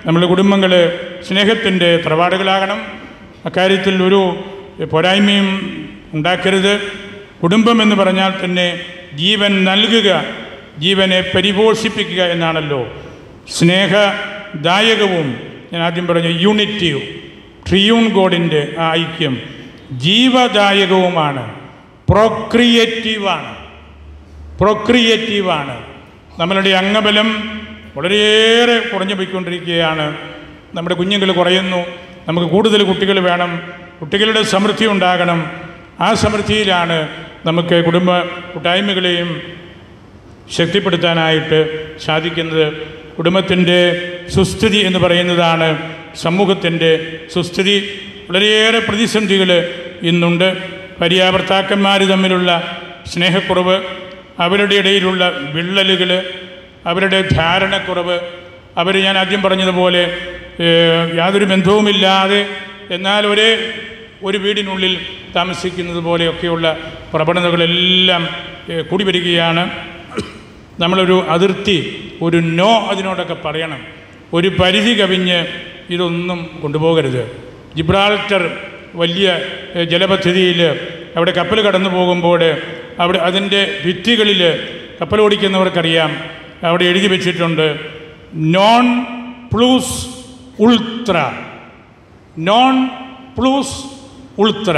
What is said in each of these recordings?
നമ്മുടെ കുടുംബങ്ങൾ സ്നേഹത്തിൻ്റെ തറവാടുകളാകണം അക്കാര്യത്തിൽ ഒരു പോരായ്മയും ഉണ്ടാക്കരുത് കുടുംബം എന്ന് പറഞ്ഞാൽ തന്നെ ജീവൻ നൽകുക ജീവനെ പരിപോഷിപ്പിക്കുക എന്നാണല്ലോ സ്നേഹദായകവും ഞാൻ ആദ്യം പറഞ്ഞ യൂണിറ്റി ട്രിയൂൺ ഗോഡിൻ്റെ ആ ഐക്യം ജീവദായകവുമാണ് പ്രൊക്രിയേറ്റീവാണ് പ്രൊക്രിയേറ്റീവാണ് നമ്മളുടെ അംഗബലം വളരെയേറെ കുറഞ്ഞു പോയിക്കൊണ്ടിരിക്കുകയാണ് നമ്മുടെ കുഞ്ഞുങ്ങൾ കുറയുന്നു നമുക്ക് കൂടുതൽ കുട്ടികൾ വേണം കുട്ടികളുടെ സമൃദ്ധി ഉണ്ടാകണം ആ സമൃദ്ധിയിലാണ് നമുക്ക് കുടുംബ കൂട്ടായ്മകളെയും ശക്തിപ്പെടുത്താനായിട്ട് സാധിക്കുന്നത് കുടുംബത്തിൻ്റെ സുസ്ഥിതി എന്ന് പറയുന്നതാണ് സമൂഹത്തിൻ്റെ സുസ്ഥിതി വളരെയേറെ പ്രതിസന്ധികൾ ഇന്നുണ്ട് ഭാര്യാഭർത്താക്കന്മാർ തമ്മിലുള്ള സ്നേഹക്കുറവ് അവരുടെ ഇടയിലുള്ള വിള്ളലുകൾ അവരുടെ ധാരണക്കുറവ് അവർ ഞാൻ ആദ്യം പറഞ്ഞതുപോലെ ഏഹ്, യാതൊരു ബന്ധവുമില്ലാതെ എന്നാൽ ഒരേ ഒരു വീടിനുള്ളിൽ താമസിക്കുന്നത് പോലെയൊക്കെയുള്ള പ്രവണതകളെല്ലാം ഏഹ്, കൂടി വരികയാണ് നമ്മളൊരു അതിർത്തി ഒരു നോ അതിനോടൊക്കെ പറയണം ഒരു പരിധി കവിഞ്ഞ് ഇതൊന്നും കൊണ്ടുപോകരുത് ജിബ്രാൾട്ടർ വലിയ ഏഹ്, ജലപദ്ധതിയിൽ അവിടെ കപ്പൽ കടന്നു പോകുമ്പോൾ അവിടെ അതിൻ്റെ ഭിത്തികളിൽ കപ്പൽ ഓടിക്കുന്നവർക്കറിയാം അവിടെ എഴുതി വെച്ചിട്ടുണ്ട് നോൺ പ്ലൂസ് ഉൾത്ര നോൺ പ്ലൂസ് ഉൾത്ര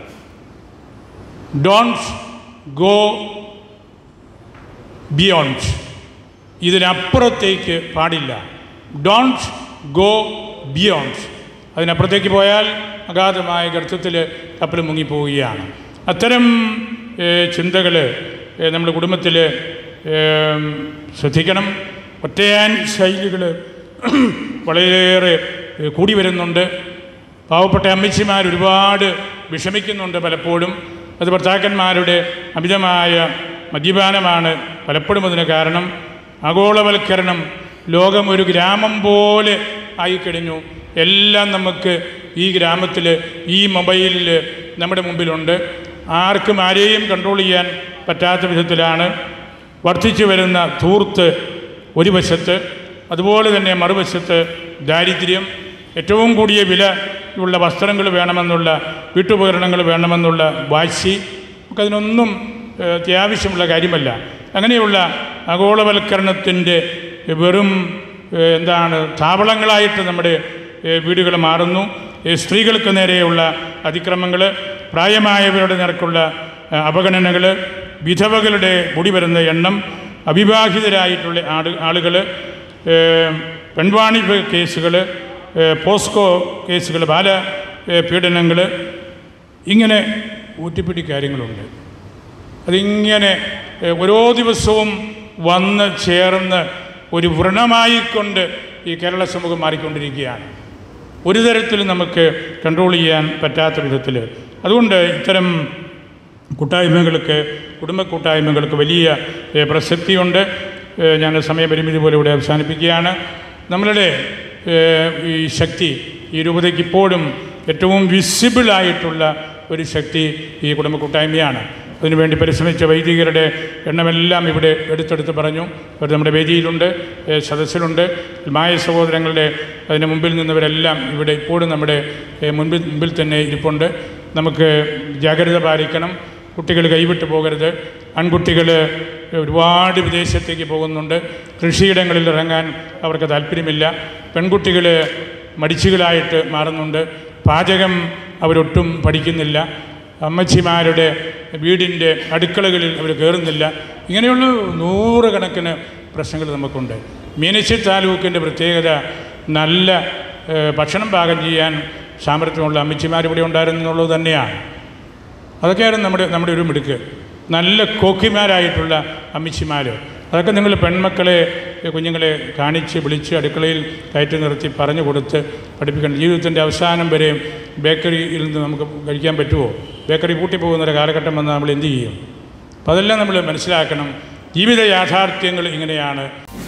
ഡോണ്ട് ഗോ ബിയോണ്ട് ഇതിനപ്പുറത്തേക്ക് പാടില്ല ഡോണ്ട് ഗോ ബിയോണ്ട് അതിനപ്പുറത്തേക്ക് അഗാധമായ ഗർത്തത്തിൽ കപ്പൽ മുങ്ങിപ്പോവുകയാണ് അത്തരം ചിന്തകൾ നമ്മുടെ കുടുംബത്തിൽ ശ്രദ്ധിക്കണം ഒറ്റയാൻ ശൈലികൾ വളരെയേറെ ഏ, കൂടി വരുന്നുണ്ട് പാവപ്പെട്ട അമ്മച്ചിമാർ ഒരുപാട് വിഷമിക്കുന്നുണ്ട് പലപ്പോഴും അത് ഭർത്താക്കന്മാരുടെ അമിതമായ മദ്യപാനമാണ് പലപ്പോഴും അതിന് കാരണം ആഗോളവൽക്കരണം ലോകം ഒരു ഗ്രാമം പോലെ ആയിക്കഴിഞ്ഞു എല്ലാം നമുക്ക് ഈ ഗ്രാമത്തിൽ ഈ മൊബൈലിൽ നമ്മുടെ മുമ്പിലുണ്ട് ആർക്കും ആരെയും കൺട്രോൾ ചെയ്യാൻ പറ്റാത്ത വിധത്തിലാണ് വർദ്ധിച്ചു വരുന്ന ധൂർത്ത് ഒരു വശത്ത് അതുപോലെ തന്നെ മറുവശത്ത് ദാരിദ്ര്യം ഏറ്റവും കൂടിയ വില ഉള്ള വസ്ത്രങ്ങൾ വേണമെന്നുള്ള വീട്ടുപകരണങ്ങൾ വേണമെന്നുള്ള വാശി നമുക്കതിനൊന്നും ഏഹ്, അത്യാവശ്യമുള്ള കാര്യമല്ല അങ്ങനെയുള്ള ആഗോളവൽക്കരണത്തിൻ്റെ വെറും ഏഹ്, എന്താണ് താവളങ്ങളായിട്ട് നമ്മുടെ ഏഹ്, വീടുകൾ മാറുന്നു ഏഹ്, സ്ത്രീകൾക്ക് നേരെയുള്ള അതിക്രമങ്ങൾ പ്രായമായവരുടെ നേർക്കുള്ള അവഗണനകൾ വിധവകളുടെ കൂടി വരുന്ന എണ്ണം അവിവാഹിതരായിട്ടുള്ള ആള് ആളുകൾ പെൺവാണിഭ കേസുകൾ പോസ്കോ കേസുകൾ ബാല ഏഹ്, പീഡനങ്ങൾ ഇങ്ങനെ ഊറ്റിപ്പിടി കാര്യങ്ങളുണ്ട് അതിങ്ങനെ ഏഹ്, ഓരോ ദിവസവും വന്ന് ചേർന്ന് ഒരു വ്രണമായിക്കൊണ്ട് ഈ കേരള സമൂഹം മാറിക്കൊണ്ടിരിക്കുകയാണ് ഒരു തരത്തിലും നമുക്ക് കൺട്രോൾ ചെയ്യാൻ പറ്റാത്ത വിധത്തിൽ അതുകൊണ്ട് ഇത്തരം കൂട്ടായ്മകൾക്ക് കുടുംബ കൂട്ടായ്മകൾക്ക് വലിയ ഏഹ്, പ്രസക്തിയുണ്ട് ഏഹ്, ഞാൻ സമയപരിമിതി പോലെ ഇവിടെ അവസാനിപ്പിക്കുകയാണ് നമ്മളുടെ ഏഹ്, ഈ ശക്തി ഈ രൂപതയ്ക്ക് ഇപ്പോഴും ഏറ്റവും വിസിബിളായിട്ടുള്ള ഒരു ശക്തി ഈ കുടുംബ കൂട്ടായ്മയാണ് അതിനുവേണ്ടി പരിശ്രമിച്ച വൈദികരുടെ എണ്ണമെല്ലാം ഇവിടെ എടുത്തെടുത്ത് പറഞ്ഞു അവർ നമ്മുടെ വേദിയിലുണ്ട് ഏഹ്, സദസ്സിലുണ്ട് മായ സഹോദരങ്ങളുടെ അതിന് മുമ്പിൽ നിന്നവരെല്ലാം ഇവിടെ ഇപ്പോഴും നമ്മുടെ ഏഹ്, മുൻപിൽ മുമ്പിൽ തന്നെ ഇരിപ്പുണ്ട് നമുക്ക് ജാഗ്രത പാലിക്കണം കുട്ടികൾ കൈവിട്ട് പോകരുത് ആൺകുട്ടികൾ ഒരുപാട് വിദേശത്തേക്ക് പോകുന്നുണ്ട് കൃഷിയിടങ്ങളിൽ ഇറങ്ങാൻ അവർക്ക് താല്പര്യമില്ല പെൺകുട്ടികൾ മടിച്ചുകളായിട്ട് മാറുന്നുണ്ട് പാചകം അവരൊട്ടും പഠിക്കുന്നില്ല അമ്മച്ചിമാരുടെ വീടിൻ്റെ അടുക്കളകളിൽ അവർ കയറുന്നില്ല ഇങ്ങനെയുള്ള നൂറുകണക്കിന് പ്രശ്നങ്ങൾ നമുക്കുണ്ട് മീനച്ചി താലൂക്കിൻ്റെ പ്രത്യേകത നല്ല ഏഹ്, ഭക്ഷണം പാകം ചെയ്യാൻ സാമർഥ്യമുള്ള അമ്മച്ചിമാർ ഇവിടെ ഉണ്ടായിരുന്നു എന്നുള്ളത് തന്നെയാണ് അതൊക്കെയായിരുന്നു നമ്മുടെ നമ്മുടെ ഒരു മിടുക്ക് നല്ല കോക്കിമാരായിട്ടുള്ള അമ്മച്ചിമാർ അതൊക്കെ നിങ്ങൾ പെൺമക്കളെ ഏ, കുഞ്ഞുങ്ങളെ കാണിച്ച് വിളിച്ച് അടുക്കളയിൽ കയറ്റി നിർത്തി പറഞ്ഞു കൊടുത്ത് പഠിപ്പിക്കണം ജീവിതത്തിൻ്റെ അവസാനം വരെ ബേക്കറിയിൽ നിന്ന് നമുക്ക് കഴിക്കാൻ പറ്റുമോ ബേക്കറി പൂട്ടിപ്പോകുന്ന ഒരു കാലഘട്ടം വന്നാൽ നമ്മൾ എന്ത് ചെയ്യും അപ്പോൾ അതെല്ലാം നമ്മൾ മനസ്സിലാക്കണം ജീവിത യാഥാർത്ഥ്യങ്ങൾ ഇങ്ങനെയാണ്